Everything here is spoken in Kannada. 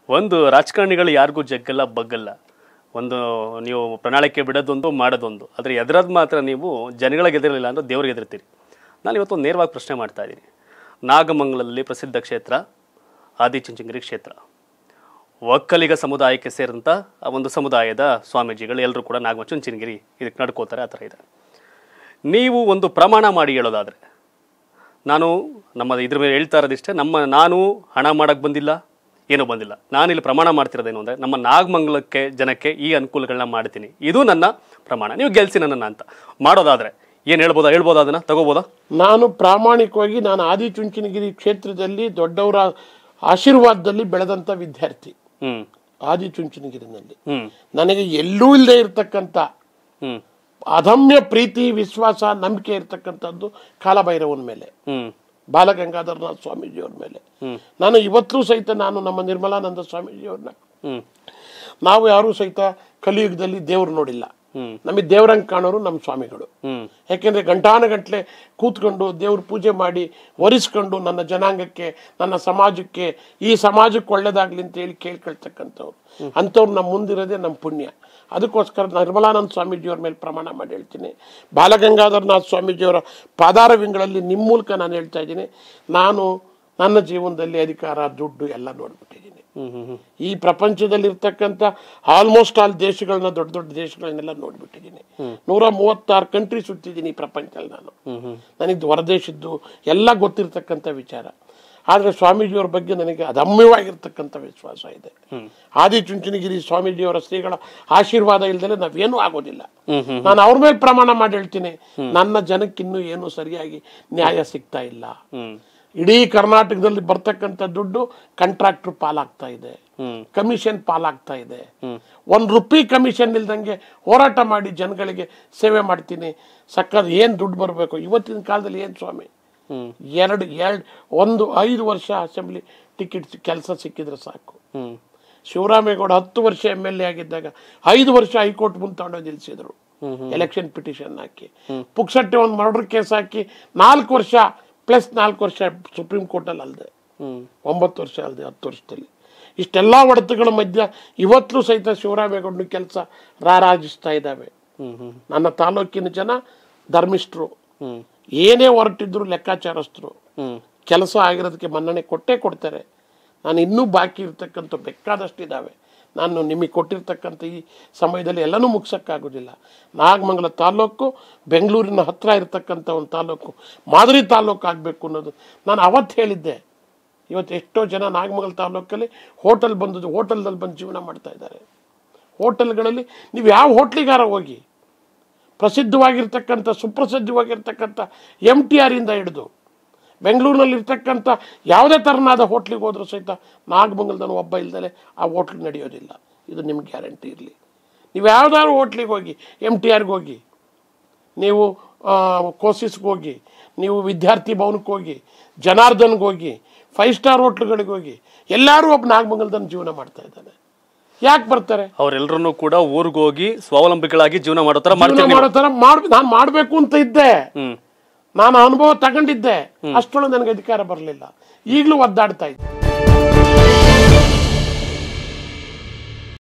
ಒಂದು ರಾಜಕಾರಣಿಗಳು ಯಾರಿಗೂ ಜಗ್ಗಲ್ಲ ಬಗ್ಗಲ್ಲ ಒಂದು ನೀವು ಪ್ರಣಾಳಿಕೆ ಬಿಡೋದೊಂದು ಮಾಡೋದೊಂದು ಆದರೆ ಎದುರದ್ ಮಾತ್ರ ನೀವು ಜನಗಳಿಗೆ ಎದುರಿಲ್ಲ ಅಂದ್ರೆ ದೇವ್ರಿಗೆ ಎದುರ್ತೀರಿ ನಾನು ಇವತ್ತು ಒಂದು ನೇರವಾಗಿ ಪ್ರಶ್ನೆ ಮಾಡ್ತಾ ಇದ್ದೀನಿ ನಾಗಮಂಗಲದಲ್ಲಿ ಪ್ರಸಿದ್ಧ ಕ್ಷೇತ್ರ ಆದಿಚುಂಚನಗಿರಿ ಕ್ಷೇತ್ರ ಒಕ್ಕಲಿಗ ಸಮುದಾಯಕ್ಕೆ ಸೇರಿದಂಥ ಆ ಒಂದು ಸಮುದಾಯದ ಸ್ವಾಮೀಜಿಗಳು ಎಲ್ಲರೂ ಕೂಡ ನಾಗಮಚುಂಚನಗಿರಿ ಇದಕ್ಕೆ ನಡ್ಕೋತಾರೆ ಆ ಥರ ಇದೆ ನೀವು ಒಂದು ಪ್ರಮಾಣ ಮಾಡಿ ಹೇಳೋದಾದರೆ ನಾನು ನಮ್ಮ ಇದ್ರ ಮೇಲೆ ಹೇಳ್ತಾ ಇರೋದಿಷ್ಟೇ ನಮ್ಮ ನಾನು ಹಣ ಮಾಡಕ್ಕೆ ಬಂದಿಲ್ಲ ಏನೂ ಬಂದಿಲ್ಲ ನಾನು ಇಲ್ಲಿ ಪ್ರಮಾಣ ಮಾಡ್ತಿರೋದೇನು ಅಂದರೆ ನಮ್ಮ ನಾಗಮಂಗಲಕ್ಕೆ ಜನಕ್ಕೆ ಈ ಅನುಕೂಲಗಳನ್ನ ಮಾಡ್ತೀನಿ ಇದು ನನ್ನ ಪ್ರಮಾಣ ನೀವು ಗೆಲ್ಸಿ ನನ್ನನ್ನು ಅಂತ ಮಾಡೋದಾದರೆ ಏನು ಹೇಳ್ಬೋದಾ ಹೇಳ್ಬೋದಾ ಅದನ್ನು ತಗೋಬೋದಾ ನಾನು ಪ್ರಾಮಾಣಿಕವಾಗಿ ನಾನು ಆದಿಚುಂಚನಗಿರಿ ಕ್ಷೇತ್ರದಲ್ಲಿ ದೊಡ್ಡವರ ಆಶೀರ್ವಾದದಲ್ಲಿ ಬೆಳೆದಂಥ ವಿದ್ಯಾರ್ಥಿ ಹ್ಞೂ ಆದಿಚುಂಚನಗಿರಿನಲ್ಲಿ ಹ್ಞೂ ನನಗೆ ಎಲ್ಲೂ ಇಲ್ಲದೆ ಇರತಕ್ಕಂಥ ಹ್ಞೂ ಅದಮ್ಯ ಪ್ರೀತಿ ವಿಶ್ವಾಸ ನಂಬಿಕೆ ಇರತಕ್ಕಂಥದ್ದು ಕಾಲಭೈರವನ ಮೇಲೆ ಹ್ಞೂ ಬಾಲಗಂಗಾಧರನಾಥ ಸ್ವಾಮೀಜಿಯವ್ರ ಮೇಲೆ ನಾನು ಇವತ್ತೂ ಸಹಿತ ನಾನು ನಮ್ಮ ನಿರ್ಮಲಾನಂದ ಸ್ವಾಮೀಜಿಯವ್ರನ್ನ ಹ್ಞೂ ನಾವು ಯಾರೂ ಸಹಿತ ಕಲಿಯುಗದಲ್ಲಿ ದೇವ್ರು ನೋಡಿಲ್ಲ ಹ್ಮ್. ನಮಗೆ ದೇವ್ರಂಗ್ ಕಾಣೋರು ನಮ್ಮ ಸ್ವಾಮಿಗಳು ಹ್ಞೂ ಯಾಕೆಂದ್ರೆ ಗಂಟಾನುಗಟ್ಲೆ ಕೂತ್ಕೊಂಡು ದೇವ್ರ ಪೂಜೆ ಮಾಡಿ ಒರೆಸ್ಕೊಂಡು ನನ್ನ ಜನಾಂಗಕ್ಕೆ ನನ್ನ ಸಮಾಜಕ್ಕೆ ಈ ಸಮಾಜಕ್ಕೆ ಒಳ್ಳೇದಾಗ್ಲಿ ಅಂತ ಹೇಳಿ ಕೇಳ್ಕೊಳ್ತಕ್ಕಂಥವ್ರು ಅಂಥವ್ರು ನಮ್ಮ ಮುಂದಿರೋದೇ ನಮ್ಮ ಪುಣ್ಯ ಅದಕ್ಕೋಸ್ಕರ ನಿರ್ಮಲಾನಂದ ಸ್ವಾಮೀಜಿಯವ್ರ ಮೇಲೆ ಪ್ರಮಾಣ ಮಾಡಿ ಹೇಳ್ತೀನಿ ಬಾಲಗಂಗಾಧರನಾಥ ಸ್ವಾಮೀಜಿಯವರ ಪಾದಾರವಿಂಗಳಲ್ಲಿ ನಿಮ್ಮ ಮೂಲಕ ನಾನು ಹೇಳ್ತಾ ಇದ್ದೀನಿ ನಾನು ನನ್ನ ಜೀವನದಲ್ಲಿ ಅಧಿಕಾರ ದುಡ್ಡು ಎಲ್ಲ ನೋಡ್ಬಿಟ್ಟಿದ್ದೀನಿ ಹ್ಞೂ ಹ್ಞೂ ಹ್ಞೂ ಈ ಪ್ರಪಂಚದಲ್ಲಿ ಇರ್ತಕ್ಕಂಥ ಆಲ್ಮೋಸ್ಟ್ ಆಲ್ ದೇಶಗಳನ್ನ ದೊಡ್ಡ ದೊಡ್ಡ ದೇಶಗಳನ್ನೆಲ್ಲ ನೋಡ್ಬಿಟ್ಟಿದ್ದೀನಿ ನೂರ ಮೂವತ್ತಾರು ಕಂಟ್ರಿ ಸುತ್ತಿದ್ದೀನಿ ಈ ಪ್ರಪಂಚದಲ್ಲಿ ನಾನು ನನಗೆ ಹೊರದೇಶದ್ದು ಎಲ್ಲ ಗೊತ್ತಿರ್ತಕ್ಕಂಥ ವಿಚಾರ ಆದರೆ ಸ್ವಾಮೀಜಿಯವರ ಬಗ್ಗೆ ನನಗೆ ಅದಮ್ಯವಾಗಿರ್ತಕ್ಕಂಥ ವಿಶ್ವಾಸ ಇದೆ ಆದಿಚುಂಚನಗಿರಿ ಸ್ವಾಮೀಜಿಯವರ ಶ್ರೀಗಳ ಆಶೀರ್ವಾದ ಇಲ್ದಲೆ ನಾವೇನೂ ಆಗೋದಿಲ್ಲ ನಾನು ಅವ್ರ ಮೇಲೆ ಪ್ರಮಾಣ ಮಾಡಿ ಹೇಳ್ತೀನಿ ನನ್ನ ಜನಕ್ಕಿನ್ನೂ ಏನು ಸರಿಯಾಗಿ ನ್ಯಾಯ ಸಿಗ್ತಾ ಇಲ್ಲ ಹ್ಞೂ ಇಡೀ ಕರ್ನಾಟಕದಲ್ಲಿ ಬರ್ತಕ್ಕಂಥ ದುಡ್ಡು ಕಾಂಟ್ರಾಕ್ಟರ್ ಪಾಲಾಗ್ತಾ ಇದೆ ಹ್ಮ್. ಕಮಿಷನ್ ಪಾಲಾಗ್ತಾ ಇದೆ ಒಂದ್ ರುಪಿ ಕಮಿಷನ್ ಇಲ್ದಂಗೆ ಹೋರಾಟ ಮಾಡಿ ಜನಗಳಿಗೆ ಸೇವೆ ಮಾಡ್ತೀನಿ ಸಕ್ಕತ್ ಏನ್ ದುಡ್ಡು ಬರಬೇಕು ಇವತ್ತಿನ ಕಾಲದಲ್ಲಿ ಏನ್ ಸ್ವಾಮಿ ಹ್ಮ್. ಎರಡು ಎರಡು ಒಂದು ಐದು ವರ್ಷ ಅಸೆಂಬ್ಲಿ ಟಿಕೆಟ್ ಕೆಲಸ ಸಿಕ್ಕಿದ್ರೆ ಸಾಕು ಹ್ಞೂ ಶಿವರಾಮೇಗೌಡ ಹತ್ತು ವರ್ಷ ಎಮ್ ಎಲ್ ಎ ಆಗಿದ್ದಾಗ ಐದು ವರ್ಷ ಹೈಕೋರ್ಟ್ ಮುಂದೆ ತಗೊಂಡೋಗಿ ನಿಲ್ಸಿದ್ರು ಎಲೆಕ್ಷನ್ ಪಿಟಿಷನ್ ಹಾಕಿ ಪುಕ್ಸಟ್ಟೆ ಒಂದು ಮರ್ಡರ್ ಕೇಸ್ ಹಾಕಿ ನಾಲ್ಕು ವರ್ಷ ಪ್ಲಸ್ ನಾಲ್ಕು ವರ್ಷ ಸುಪ್ರೀಂ ಕೋರ್ಟಲ್ಲಿ ಅಲ್ಲದೆ ಹ್ಞೂ ಒಂಬತ್ತು ವರ್ಷ ಅಲ್ಲದೆ ಹತ್ತು ವರ್ಷದಲ್ಲಿ ಇಷ್ಟೆಲ್ಲ ಹೊಡೆತಗಳ ಮಧ್ಯ ಇವತ್ತು ಸಹಿತ ಶಿವರಾಮೇಗೌಡನ ಕೆಲಸ ರಾರಾಜಿಸ್ತಾ ಇದ್ದಾವೆ ಹ್ಞೂ ಹ್ಞೂ ನನ್ನ ತಾಲೂಕಿನ ಜನ ಧರ್ಮಿಷ್ಠರು ಹ್ಞೂ ಏನೇ ಹೊರಟಿದ್ರು ಲೆಕ್ಕಾಚಾರಸ್ಥರು ಹ್ಞೂ ಕೆಲಸ ಆಗಿರೋದಕ್ಕೆ ಮನ್ನಣೆ ಕೊಟ್ಟೇ ಕೊಡ್ತಾರೆ ನಾನು ಇನ್ನೂ ಬಾಕಿ ಇರ್ತಕ್ಕಂಥ ಬೇಕಾದಷ್ಟಿದ್ದಾವೆ ನಾನು ನಿಮಗೆ ಕೊಟ್ಟಿರ್ತಕ್ಕಂಥ ಈ ಸಮಯದಲ್ಲಿ ಎಲ್ಲನೂ ಮುಗ್ಸೋಕ್ಕಾಗೋದಿಲ್ಲ ನಾಗಮಂಗಲ ತಾಲೂಕು ಬೆಂಗಳೂರಿನ ಹತ್ರ ಇರತಕ್ಕಂಥ ಒಂದು ತಾಲೂಕು ಮಾದರಿ ತಾಲೂಕು ಆಗಬೇಕು ಅನ್ನೋದು ನಾನು ಅವತ್ತು ಹೇಳಿದ್ದೆ ಇವತ್ತು ಎಷ್ಟೋ ಜನ ನಾಗಮಂಗಲ ತಾಲೂಕಲ್ಲಿ ಹೋಟೆಲ್ ಬಂದದ್ದು ಹೋಟೆಲ್ದಲ್ಲಿ ಬಂದು ಜೀವನ ಮಾಡ್ತಾ ಇದ್ದಾರೆ ಹೋಟೆಲ್ಗಳಲ್ಲಿ ನೀವು ಯಾವ ಹೋಟ್ಲಿಗಾರ ಹೋಗಿ ಪ್ರಸಿದ್ಧವಾಗಿರ್ತಕ್ಕಂಥ ಸುಪ್ರಸಿದ್ಧವಾಗಿರ್ತಕ್ಕಂಥ ಎಮ್ ಟಿ ಆರಿಂದ ಹಿಡಿದು ಬೆಂಗಳೂರಿನಲ್ಲಿ ಇರ್ತಕ್ಕಂಥ ಯಾವುದೇ ಥರನಾದ ಹೋಟ್ಲಿಗೆ ಹೋದ್ರೂ ಸಹಿತ ನಾಗಮಂಗಲದನ್ನು ಒಬ್ಬ ಇಲ್ದಲೆ ಆ ಹೋಟ್ಲ್ ನಡೆಯೋದಿಲ್ಲ ಇದು ನಿಮ್ಗೆ ಗ್ಯಾರಂಟಿ ಇರಲಿ ನೀವು ಯಾವ್ದಾದ್ರು ಹೋಟ್ಲಿಗೆ ಹೋಗಿ ಎಮ್ ಟಿ ಆರ್ಗೆ ಹೋಗಿ ನೀವು ಕೋಸಿಸ್ಗೆ ಹೋಗಿ ನೀವು ವಿದ್ಯಾರ್ಥಿ ಭವನಕ್ಕೆ ಹೋಗಿ ಜನಾರ್ದನ್ಗೆ ಹೋಗಿ ಫೈವ್ ಸ್ಟಾರ್ ಹೋಟ್ಲುಗಳಿಗೆ ಹೋಗಿ ಎಲ್ಲರೂ ಒಬ್ಬ ನಾಗಮಂಗಲದನ್ನು ಜೀವನ ಮಾಡ್ತಾ ಇದ್ದಾನೆ ಯಾಕೆ ಬರ್ತಾರೆ ಅವರೆಲ್ಲರನ್ನೂ ಕೂಡ ಊರಿಗೆ ಹೋಗಿ ಸ್ವಾವಲಂಬಿಗಳಾಗಿ ಜೀವನ ಮಾಡೋ ಥರ ಜೀವನ ಮಾಡ್ತೀನಿ ಮಾಡೋ ಥರ ಮಾಡ್ ನಾನು ಮಾಡಬೇಕು ಅಂತ ಇದ್ದೆ ಹ್ಮ್ ನಾನು ಅನುಭವ ತಗೊಂಡಿದ್ದೆ ಅಷ್ಟೊಳಗೆ ನನಗೆ ಅಧಿಕಾರ ಬರಲಿಲ್ಲ ಈಗಲೂ ಒದ್ದಾಡ್ತಾ ಇದ್ದೆ